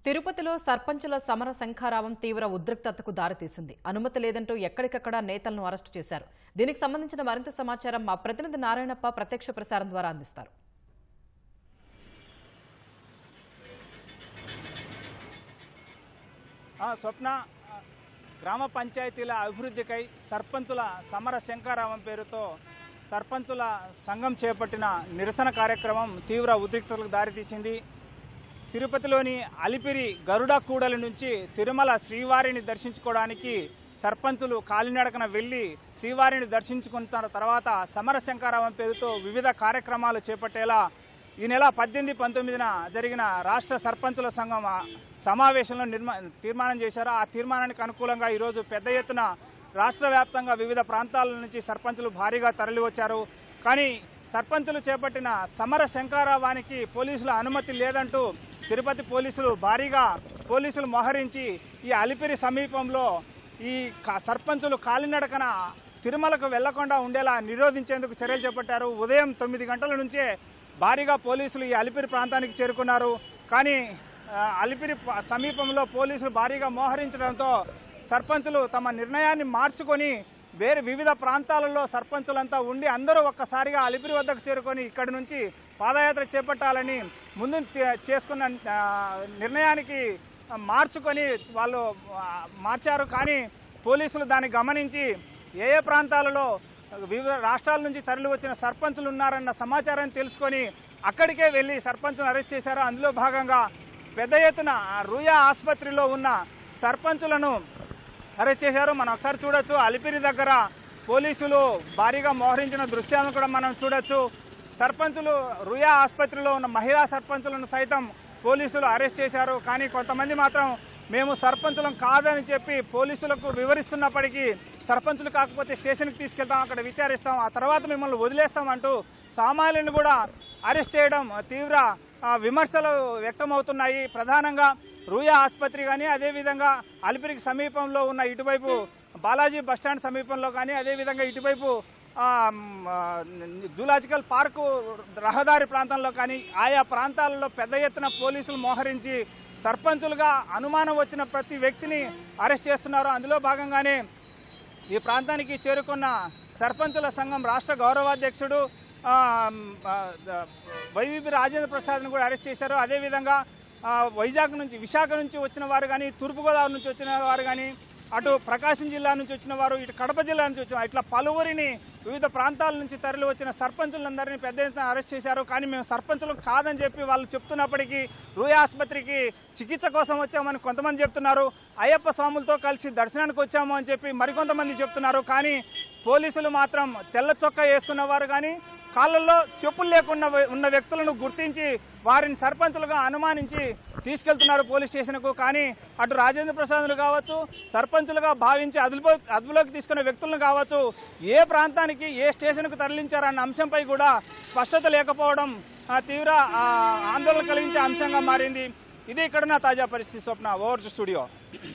తిరుపతిలో సర్పంచుల సమర శంఖారావం తీవ్ర ఉద్రిక్తతకు దారితీసింది అనుమతి లేదంటూ ఎక్కడికక్కడ నేతలను అరెస్టు చేశారు దీనికి సంబంధించిన మరింత సమాచారం మా ప్రతినిధి నారాయణప్ప ప్రత్యక్ష ప్రసారం ద్వారా అందిస్తారు ఆ, స్వప్న ఆ, గ్రామ పంచాయతీల అభివృద్ధికై సర్పంచుల సమర శంకారావం పేరుతో సర్పంచుల సంఘం చేపట్టిన నిరసన కార్యక్రమం తీవ్ర ఉద్రిక్తతలకు దారితీసింది తిరుపతిలోని అలిపిరి గరుడ కూడలి నుంచి తిరుమల శ్రీవారిని దర్శించుకోవడానికి సర్పంచులు కాలినడకన వెళ్లి శ్రీవారిని దర్శించుకున్న తర్వాత సమర శంకారావం పేరుతో వివిధ కార్యక్రమాలు చేపట్టేలా ఈ నెల పద్దెనిమిది పంతొమ్మిదిన జరిగిన రాష్ట్ర సర్పంచుల సంఘం ఆ సమావేశంలో నిర్మా తీర్మానం చేశారు ఆ తీర్మానానికి అనుకూలంగా ఈరోజు పెద్ద ఎత్తున రాష్ట్ర వ్యాప్తంగా వివిధ ప్రాంతాల నుంచి సర్పంచులు భారీగా తరలివచ్చారు కానీ సర్పంచులు చేపట్టిన సమర శంకారావానికి పోలీసుల అనుమతి లేదంటూ తిరుపతి పోలీసులు భారీగా పోలీసులు మోహరించి ఈ అలిపిరి సమీపంలో ఈ క- సర్పంచులు కాలినడకన తిరుమలకు వెళ్లకుండా ఉండేలా నిరోధించేందుకు చర్యలు చేపట్టారు ఉదయం తొమ్మిది గంటల నుంచే భారీగా పోలీసులు ఈ అలిపిరి ప్రాంతానికి చేరుకున్నారు కానీ ఆ, అలిపిరి ప- సమీపంలో పోలీసులు భారీగా మోహరించడంతో సర్పంచులు తమ నిర్ణయాన్ని మార్చుకొని వేరే వివిధ ప్రాంతాలలో సర్పంచులంతా ఉండి అందరూ ఒక్కసారిగా అలిపిరి వద్దకు చేరుకొని ఇక్కడి నుంచి పాదయాత్ర చేపట్టాలని ముందు తే- చేసుకున్న ఆ, నిర్ణయానికి మార్చుకొని వాళ్ళు ఆ, మార్చారు కానీ పోలీసులు దాన్ని గమనించి ఏ ఏ ప్రాంతాలలో వివిధ రాష్ట్రాల నుంచి తరలి వచ్చిన సర్పంచులు ఉన్నారన్న సమాచారాన్ని తెలుసుకొని అక్కడికే వెళ్ళి సర్పంచులను అరెస్ట్ చేశారు అందులో భాగంగా పెద్ద ఎత్తున ఆ రూయా ఆసుపత్రిలో ఉన్న సర్పంచులను అరెస్ట్ చేశారు మనం ఒకసారి చూడొచ్చు అలిపిరి దగ్గర పోలీసులు భారీగా మోహరించిన దృశ్యాలను కూడా మనం చూడొచ్చు సర్పంచులు రుయా ఆసుపత్రిలో ఉన్న మహిళా సర్పంచులను సైతం పోలీసులు అరెస్ట్ చేశారు కానీ కొంతమంది మాత్రం మేము సర్పంచులం కాదని చెప్పి పోలీసులకు వివరిస్తున్నప్పటికీ సర్పంచులు కాకపోతే స్టేషన్కి తీసుకెళ్తాం అక్కడ విచారిస్తాం ఆ తర్వాత మిమ్మల్ని వదిలేస్తాం అంటూ సామాన్యులను కూడా అరెస్ట్ చేయడం తీవ్ర ఆ, విమర్శలు వ్యక్తమవుతున్నాయి ప్రధానంగా రూయా ఆసుపత్రి కానీ అదేవిధంగా అలిపిరికి సమీపంలో ఉన్న ఇటువైపు బాలాజీ బస్టాండ్ సమీపంలో కానీ అదేవిధంగా ఇటువైపు ఆ, మ్, ఆ, జూలాజికల్ పార్కు రహదారి ప్రాంతంలో కానీ ఆయా ప్రాంతాలలో పెద్ద ఎత్తున పోలీసులు మోహరించి సర్పంచులుగా అనుమానం వచ్చిన ప్రతి వ్యక్తిని అరెస్ట్ చేస్తున్నారు అందులో భాగంగానే ఈ ప్రాంతానికి చేరుకున్న సర్పంచుల సంఘం రాష్ట్ర గౌరవాధ్యక్షుడు ఆ, మ్, ఆ, ద- వైవిపి రాజేంద్ర ప్రసాద్ను కూడా అరెస్ట్ చేశారు అదేవిధంగా ఆ, వైజాగ్ నుంచి విశాఖ నుంచి వచ్చిన వారు కానీ తూర్పుగోదావరి నుంచి వచ్చిన వారు కానీ అటు ప్రకాశం జిల్లా నుంచి వచ్చిన వారు ఇటు కడప జిల్లా నుంచి వచ్చిన ఇట్లా పలువురిని వివిధ ప్రాంతాల నుంచి తరలి వచ్చిన సర్పంచులందరినీ పెద్ద ఎత్తున అరెస్ట్ చేశారు కానీ మేము సర్పంచులు కాదని చెప్పి వాళ్ళు చెప్తున్నప్పటికీ రూయా ఆసుపత్రికి చికిత్స కోసం వచ్చామని కొంతమంది చెప్తున్నారు అయ్యప్ప స్వాములతో కలిసి దర్శనానికి వచ్చాము అని చెప్పి మరికొంతమంది చెప్తున్నారు కానీ పోలీసులు మాత్రం తెల్ల చొక్కా వేసుకున్న వారు కానీ కాళ్ళల్లో చెప్పులు లేకుండా ఉన్న వ్యక్తులను గుర్తించి వారిని సర్పంచులుగా అనుమానించి తీసుకెళ్తున్నారు పోలీస్ స్టేషన్కు కానీ అటు రాజేంద్ర ప్రసాద్లు కావచ్చు సర్పంచులుగా భావించి అదుపులో అదుపులోకి తీసుకున్న వ్యక్తులను కావచ్చు ఏ ప్రాంతానికి ఏ స్టేషన్కు తరలించారన్న అంశంపై కూడా స్పష్టత లేకపోవడం ఆ, తీవ్ర ఆ, ఆందోళన కలిగించే అంశంగా మారింది ఇది ఇక్కడ నా తాజా పరిస్థితి స్వప్న ఓవర్ టు స్టూడియో